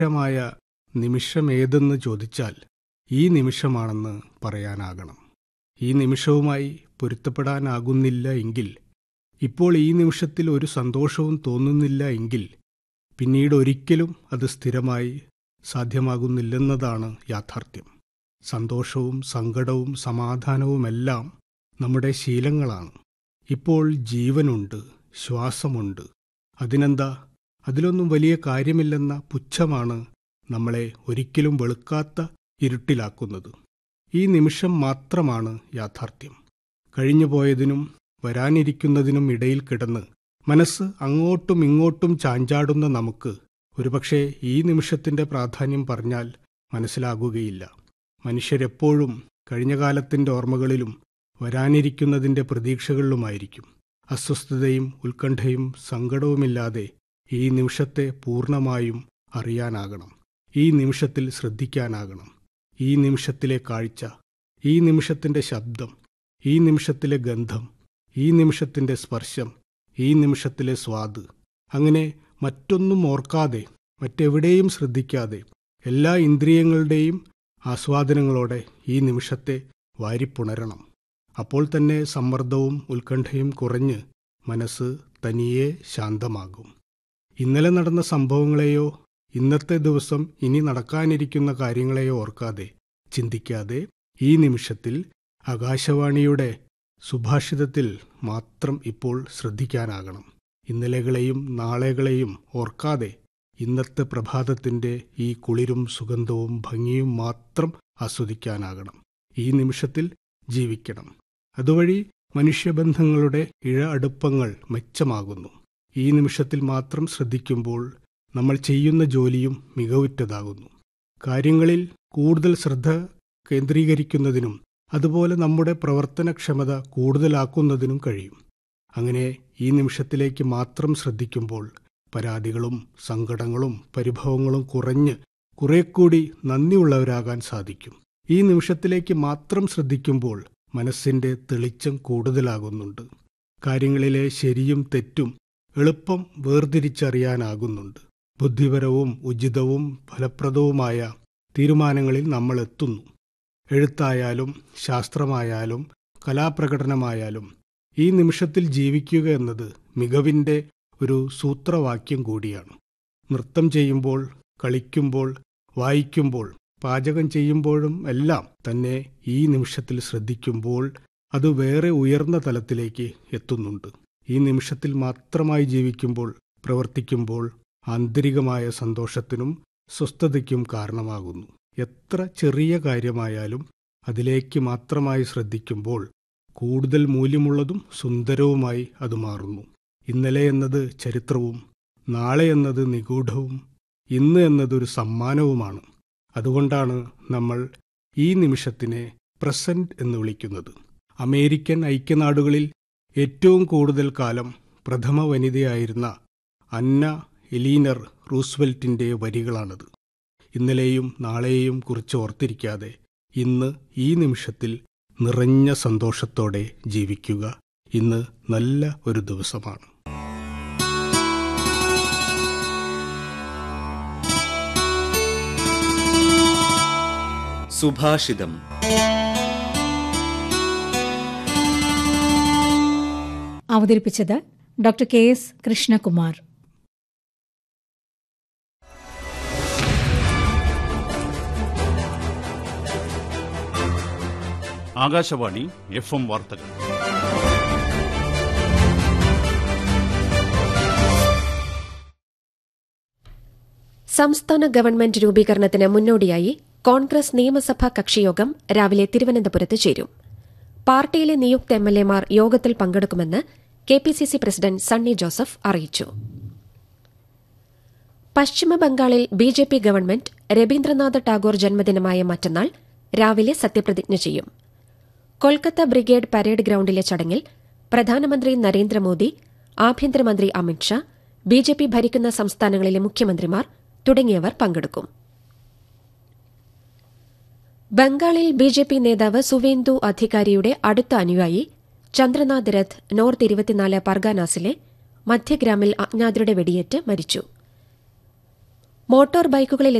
മായ നിമിഷമേതെന്ന് ചോദിച്ചാൽ ഈ നിമിഷമാണെന്ന് പറയാനാകണം ഈ നിമിഷവുമായി പൊരുത്തപ്പെടാനാകുന്നില്ല എങ്കിൽ ഇപ്പോൾ ഈ നിമിഷത്തിൽ ഒരു സന്തോഷവും തോന്നുന്നില്ല എങ്കിൽ പിന്നീട് ഒരിക്കലും അത് സ്ഥിരമായി സാധ്യമാകുന്നില്ലെന്നതാണ് യാഥാർത്ഥ്യം സന്തോഷവും സങ്കടവും സമാധാനവുമെല്ലാം നമ്മുടെ ശീലങ്ങളാണ് ഇപ്പോൾ ജീവനുണ്ട് ശ്വാസമുണ്ട് അതിനെന്താ അതിലൊന്നും വലിയ കാര്യമില്ലെന്ന പുച്ഛമാണ് നമ്മളെ ഒരിക്കലും വെളുക്കാത്ത ഇരുട്ടിലാക്കുന്നത് ഈ നിമിഷം മാത്രമാണ് യാഥാർത്ഥ്യം കഴിഞ്ഞുപോയതിനും വരാനിരിക്കുന്നതിനും ഇടയിൽ കിടന്ന് മനസ്സ് അങ്ങോട്ടും ഇങ്ങോട്ടും ചാഞ്ചാടുന്ന നമുക്ക് ഒരുപക്ഷെ ഈ നിമിഷത്തിന്റെ പ്രാധാന്യം പറഞ്ഞാൽ മനസ്സിലാകുകയില്ല മനുഷ്യരെപ്പോഴും കഴിഞ്ഞ കാലത്തിന്റെ ഓർമ്മകളിലും വരാനിരിക്കുന്നതിന്റെ പ്രതീക്ഷകളിലുമായിരിക്കും അസ്വസ്ഥതയും ഉത്കണ്ഠയും സങ്കടവുമില്ലാതെ ഈ നിമിഷത്തെ പൂർണ്ണമായും അറിയാനാകണം ഈ നിമിഷത്തിൽ ശ്രദ്ധിക്കാനാകണം ഈ നിമിഷത്തിലെ കാഴ്ച ഈ നിമിഷത്തിന്റെ ശബ്ദം ഈ നിമിഷത്തിലെ ഗന്ധം ഈ നിമിഷത്തിന്റെ സ്പർശം ഈ നിമിഷത്തിലെ സ്വാദ് അങ്ങനെ മറ്റൊന്നും ഓർക്കാതെ മറ്റെവിടെയും ശ്രദ്ധിക്കാതെ എല്ലാ ഇന്ദ്രിയങ്ങളുടെയും ആസ്വാദനങ്ങളോടെ ഈ നിമിഷത്തെ വാരിപ്പുണരണം അപ്പോൾ തന്നെ സമ്മർദ്ദവും ഉത്കണ്ഠയും കുറഞ്ഞ് മനസ്സ് തനിയെ ശാന്തമാകും ഇന്നലെ നടന്ന സംഭവങ്ങളെയോ ഇന്നത്തെ ദിവസം ഇനി നടക്കാനിരിക്കുന്ന കാര്യങ്ങളെയോ ഓർക്കാതെ ചിന്തിക്കാതെ ഈ നിമിഷത്തിൽ ആകാശവാണിയുടെ സുഭാഷിതത്തിൽ മാത്രം ഇപ്പോൾ ശ്രദ്ധിക്കാനാകണം ഇന്നലെകളെയും നാളെകളെയും ഓർക്കാതെ ഇന്നത്തെ പ്രഭാതത്തിന്റെ ഈ കുളിരും സുഗന്ധവും ഭംഗിയും മാത്രം ആസ്വദിക്കാനാകണം ഈ നിമിഷത്തിൽ ജീവിക്കണം അതുവഴി മനുഷ്യബന്ധങ്ങളുടെ ഇഴ അടുപ്പങ്ങൾ മെച്ചമാകുന്നു ഈ നിമിഷത്തിൽ മാത്രം ശ്രദ്ധിക്കുമ്പോൾ നമ്മൾ ചെയ്യുന്ന ജോലിയും മികവുറ്റതാകുന്നു കാര്യങ്ങളിൽ കൂടുതൽ ശ്രദ്ധ കേന്ദ്രീകരിക്കുന്നതിനും അതുപോലെ നമ്മുടെ പ്രവർത്തനക്ഷമത കൂടുതലാക്കുന്നതിനും കഴിയും അങ്ങനെ ഈ നിമിഷത്തിലേക്ക് മാത്രം ശ്രദ്ധിക്കുമ്പോൾ പരാതികളും സങ്കടങ്ങളും പരിഭവങ്ങളും കുറഞ്ഞ് കുറെ കൂടി നന്ദിയുള്ളവരാകാൻ സാധിക്കും ഈ നിമിഷത്തിലേക്ക് മാത്രം ശ്രദ്ധിക്കുമ്പോൾ മനസ്സിന്റെ തെളിച്ചം കൂടുതലാകുന്നുണ്ട് കാര്യങ്ങളിലെ ശരിയും തെറ്റും എളുപ്പം വേർതിരിച്ചറിയാനാകുന്നുണ്ട് ബുദ്ധിപരവും ഉചിതവും ഫലപ്രദവുമായ തീരുമാനങ്ങളിൽ നമ്മൾ എത്തുന്നു എഴുത്തായാലും ശാസ്ത്രമായാലും കലാപ്രകടനമായാലും ഈ നിമിഷത്തിൽ ജീവിക്കുക എന്നത് മികവിൻ്റെ ഒരു സൂത്രവാക്യം കൂടിയാണ് നൃത്തം ചെയ്യുമ്പോൾ കളിക്കുമ്പോൾ വായിക്കുമ്പോൾ പാചകം ചെയ്യുമ്പോഴും എല്ലാം തന്നെ ഈ നിമിഷത്തിൽ ശ്രദ്ധിക്കുമ്പോൾ അത് വേറെ ഉയർന്ന തലത്തിലേക്ക് എത്തുന്നുണ്ട് ഈ നിമിഷത്തിൽ മാത്രമായി ജീവിക്കുമ്പോൾ പ്രവർത്തിക്കുമ്പോൾ ആന്തരികമായ സന്തോഷത്തിനും സ്വസ്ഥതയ്ക്കും കാരണമാകുന്നു എത്ര ചെറിയ കാര്യമായാലും അതിലേക്ക് മാത്രമായി ശ്രദ്ധിക്കുമ്പോൾ കൂടുതൽ മൂല്യമുള്ളതും സുന്ദരവുമായി അത് മാറുന്നു ഇന്നലെ എന്നത് ചരിത്രവും നാളെ എന്നത് നിഗൂഢവും ഇന്ന് എന്നതൊരു സമ്മാനവുമാണ് അതുകൊണ്ടാണ് നമ്മൾ ഈ നിമിഷത്തിനെ പ്രസന്റ് എന്ന് വിളിക്കുന്നത് അമേരിക്കൻ ഐക്യനാടുകളിൽ ഏറ്റവും കൂടുതൽ കാലം പ്രഥമ വനിതയായിരുന്ന അന്ന എലീനർ റൂസ്വെൽറ്റിന്റെ വരികളാണത് ഇന്നലെയും നാളെയും കുറിച്ച് ഓർത്തിരിക്കാതെ ഇന്ന് ഈ നിമിഷത്തിൽ നിറഞ്ഞ സന്തോഷത്തോടെ ജീവിക്കുക ഇന്ന് നല്ല ഒരു ദിവസമാണ് സുഭാഷിതം അവതരിപ്പിച്ചത് doctor K S Krishnakumar Akashvani F M വാർത്തകൾ സംസ്ഥാന ഗവൺമെന്റ് രൂപീകരണത്തിന് മുന്നോടിയായി കോൺഗ്രസ് നിയമസഭാ കക്ഷിയോഗം രാവിലെ തിരുവനന്തപുരത്ത് ചേരും പാർട്ടിയിലെ നിയുക്ത എംഎൽഎമാർ യോഗത്തിൽ പങ്കെടുക്കുമെന്ന് കെപിസിസി പ്രസിഡന്റ് സണ്ണി ജോസഫ് അറിയിച്ചു പശ്ചിമബംഗാളിൽ ബിജെപി ഗവൺമെന്റ് രവീന്ദ്രനാഥ ടാഗോർ ജന്മദിനമായ മറ്റന്നാൾ രാവിലെ സത്യപ്രതിജ്ഞ ചെയ്യും കൊൽക്കത്ത ബ്രിഗേഡ് പരേഡ് ഗ്രൌണ്ടിലെ ചടങ്ങിൽ പ്രധാനമന്ത്രി നരേന്ദ്രമോദി ആഭ്യന്തരമന്ത്രി അമിത്ഷാ ബിജെപി ഭരിക്കുന്ന സംസ്ഥാനങ്ങളിലെ മുഖ്യമന്ത്രിമാർ തുടങ്ങിയവർ പങ്കെടുക്കും ബംഗാളിൽ ബിജെപി നേതാവ് സുവേന്ദു അധികാരിയുടെ അടുത്ത അനുയായി ചന്ദ്രനാഥ് രഥ് നോർത്ത് ഇരുപത്തിനാല് പർഗാനാസിലെ മധ്യഗ്രാമിൽ അജ്ഞാതരുടെ വെടിയേറ്റ് മരിച്ചു മോട്ടോർ ബൈക്കുകളിൽ